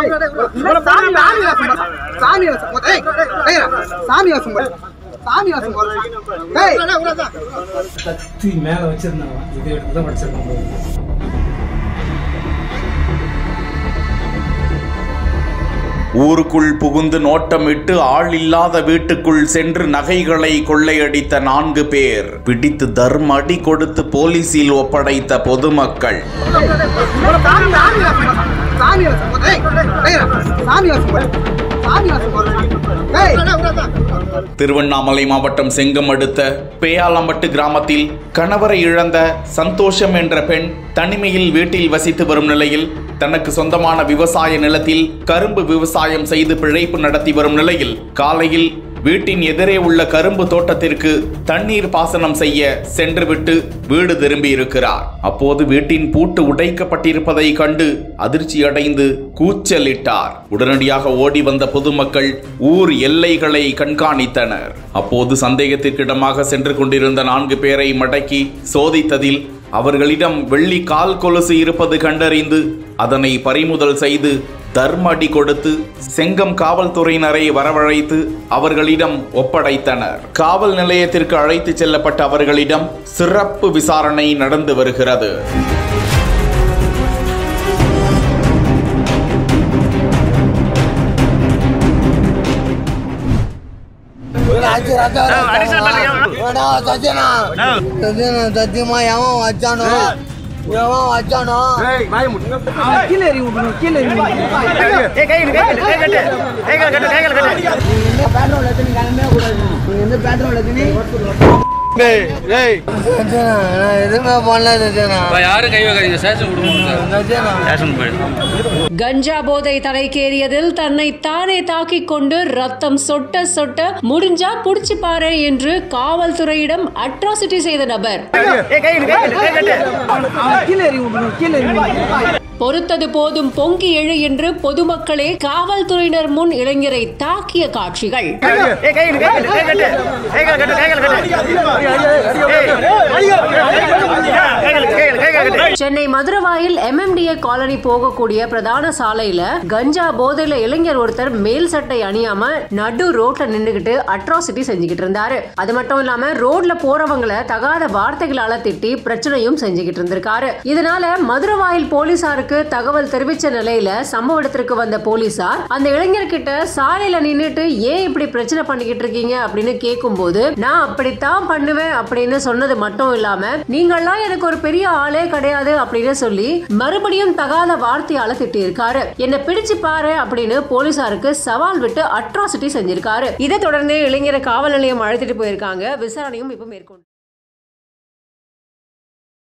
சாமி வாசம் போடு. ஏய், ஏய்டா, சாமி வாசம் போடு. சாமி வாசம் போடு. ஏய், கத்தி மேல வச்சிருந்தாங்க இதை எடுத்து தான் படிச்சிருக்காங்க ஊருக்குள் புகுந்து நோட்டமிட்டு ஆள் இல்லாத வீட்டுக்குள் சென்று நகைகளை கொள்ளையடித்த நான்கு பேர் பிடித்து தர்ம அடி கொடுத்து போலீசில் ஒப்படைத்த பொதுமக்கள் சாமி வாசம் போடு. சாமி வாசம் போடு. ஏய், ஏய்டா, சாமி வாசம் போடு. சாமி வாசம் போடு. ஏய், திருவண்ணாமலை மாவட்டம் செங்கம் அடுத்த பேயாலம்பட்டு கிராமத்தில் கணவரை இழந்த சந்தோஷம் என்ற பெண் தனிமையில் வீட்டில் வசித்து வரும் நிலையில் தனக்கு சொந்தமான விவசாய நிலத்தில் கரும்பு விவசாயம் செய்து பிழைப்பு நடத்தி வரும் நிலையில் காலையில் வீட்டின் எதிரே உள்ள கரும்பு தோட்டத்திற்கு தண்ணீர் பாசனம் செய்ய சென்றுவிட்டு வீடு திரும்பியிருக்கிறார் அப்போது வீட்டின் பூட்டு உடைக்கப்பட்டிருப்பதை கண்டு அதிர்ச்சியடைந்து கூச்சலிட்டார் உடனடியாக ஓடி வந்த பொதுமக்கள் ஊர் எல்லைகளை கண்காணித்தனர் அப்போது சந்தேகத்திற்கிடமாக சென்று கொண்டிருந்த நான்கு பேரை மடக்கி சோதித்ததில் அவர்களிடம் வெள்ளி கால் கொலுசு இருப்பது கண்டறிந்து அதனை பறிமுதல் செய்து தர்ம அடி கொடுத்து செங்கம் காவல்துறையினரை வரவழைத்து அவர்களிடம் ஒப்படைத்தனர் காவல் நிலையத்திற்கு அழைத்துச் செல்லப்பட்ட அவர்களிடம் சிறப்பு விசாரணை நடந்து வருகிறது சத்தியமா எவன் வச்சானோ எவன் வச்சானோ கீழே இறங்கி விட்டுருங்க, கீழே இறங்கி விட்டுருங்க. பெட்ரோல் எத்தனை கிளம்பவே கூடாது நீ வந்து பெட்ரோல் எத்தனை சத்தியனா, நான் எதுவுமே பண்ணல சத்தியனா யாரும் கை வைக்காதீங்க ஸ்டேஷன் கொடுங்க சத்தியனா ஸ்டேஷன் போயிடும் கஞ்சா போதை தலைக்கேறியதில் தன்னை தானே தாக்கிக் கொண்டு ரத்தம் சொட்ட சொட்ட முடிஞ்சா புடிச்சு பாரு என்று காவல்துறையிடம் அட்ராசிட்டி செய்த நபர் கீழே இறங்கி விட்டுருங்க, கீழே இறங்கி விட்டுருங்க. பொறுத்தது போதும் பொங்கி எழு என்று பொதுமக்களே காவல்துறையினர் முன் இளைஞரை தாக்கிய காட்சிகள் சென்னை மதுரவாயில் எம்எம்டிஏ காலனி போகக்கூடிய பிரதான சாலையில கஞ்சா போதையில இளைஞர் ஒருத்தர் மேல் சட்டை அணியாம நடு ரோட்ல நின்னுகிட்டு அட்ராசிட்டி செஞ்சுக்கிட்டு இருந்தாரு அது மட்டும் இல்லாம ரோட்ல போறவங்கள தகாத வார்த்தைகளால திட்டி பிரச்சனையும் செஞ்சுக்கிட்டு இருந்திருக்காரு இதனால மதுரவாயில் போலீசாருக்கு தகவல் தெரிவிச்ச நிலையில சம்பவ இடத்திற்கு வந்த போலீசார் அந்த இளைஞர்கிட்ட சாலையில நின்னுட்டு ஏன் இப்படி பிரச்சனை பண்ணிக்கிட்டு இருக்கீங்க அப்படின்னு கேட்கும்போது நான் அப்படித்தான் பண்ணுவேன் அப்படின்னு சொன்னது மட்டும் இல்லாம நீங்கெல்லாம் எனக்கு ஒரு பெரிய ஆளே கிடையாது அப்படின்னு சொல்லி மறுபடியும் தகாத வார்த்தையால திட்டியிருக்காரு என்ன பிடிச்சு பாரு அப்படின்னு போலீசாருக்கு சவால் விட்டு அட்ராசிட்டி செஞ்சிருக்காரு இதை தொடர்ந்து இளைஞரை காவல் நிலையம் அழைத்துட்டு போயிருக்காங்க விசாரணையும் இப்ப மேற்கொண்டு